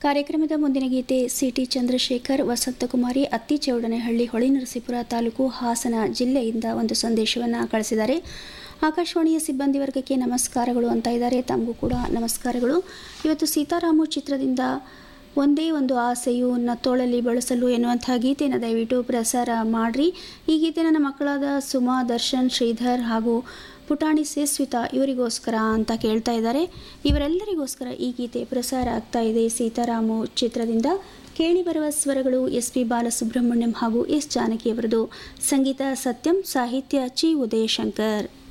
ಕಾರ್ಯಕ್ರಮದ ಮುಂದಿನ ಗೀತೆ ಸಿಟಿ ಚಂದ್ರಶೇಖರ್ ವಸಂತಕುಮಾರಿ ಅತ್ತಿಚೌಡನಹಳ್ಳಿ ಹೊಳೆನರಸೀಪುರ ತಾಲೂಕು ಹಾಸನ ಜಿಲ್ಲೆಯಿಂದ ಒಂದು ಸಂದೇಶವನ್ನು ಕಳಿಸಿದ್ದಾರೆ ಆಕಾಶವಾಣಿಯ ಸಿಬ್ಬಂದಿ ವರ್ಗಕ್ಕೆ ನಮಸ್ಕಾರಗಳು ಅಂತ ಇದ್ದಾರೆ ತಮಗೂ ಕೂಡ ನಮಸ್ಕಾರಗಳು ಇವತ್ತು ಸೀತಾರಾಮು ಚಿತ್ರದಿಂದ ಒಂದೇ ಒಂದು ಆಸೆಯು ನತ್ತೋಳಲ್ಲಿ ಬಳಸಲು ಎನ್ನುವಂಥ ಗೀತೆಯನ್ನು ದಯವಿಟ್ಟು ಪ್ರಸಾರ ಮಾಡಿರಿ ಈ ಗೀತೆ ನನ್ನ ಮಕ್ಕಳಾದ ಸುಮಾ ದರ್ಶನ್ ಶ್ರೀಧರ್ ಹಾಗೂ ಪುಟಾಣಿ ಸೇಸ್ವಿತಾ ಇವರಿಗೋಸ್ಕರ ಅಂತ ಕೇಳ್ತಾ ಇದ್ದಾರೆ ಇವರೆಲ್ಲರಿಗೋಸ್ಕರ ಈ ಗೀತೆ ಪ್ರಸಾರ ಆಗ್ತಾ ಇದೆ ಸೀತಾರಾಮು ಚಿತ್ರದಿಂದ ಕೇಳಿ ಬರುವ ಸ್ವರಗಳು ಎಸ್ ಪಿ ಬಾಲಸುಬ್ರಹ್ಮಣ್ಯಂ ಹಾಗೂ ಎಸ್ ಜಾನಕಿಯವರದು ಸಂಗೀತ ಸತ್ಯಂ ಸಾಹಿತ್ಯ ಚಿ ಉದಯಶಂಕರ್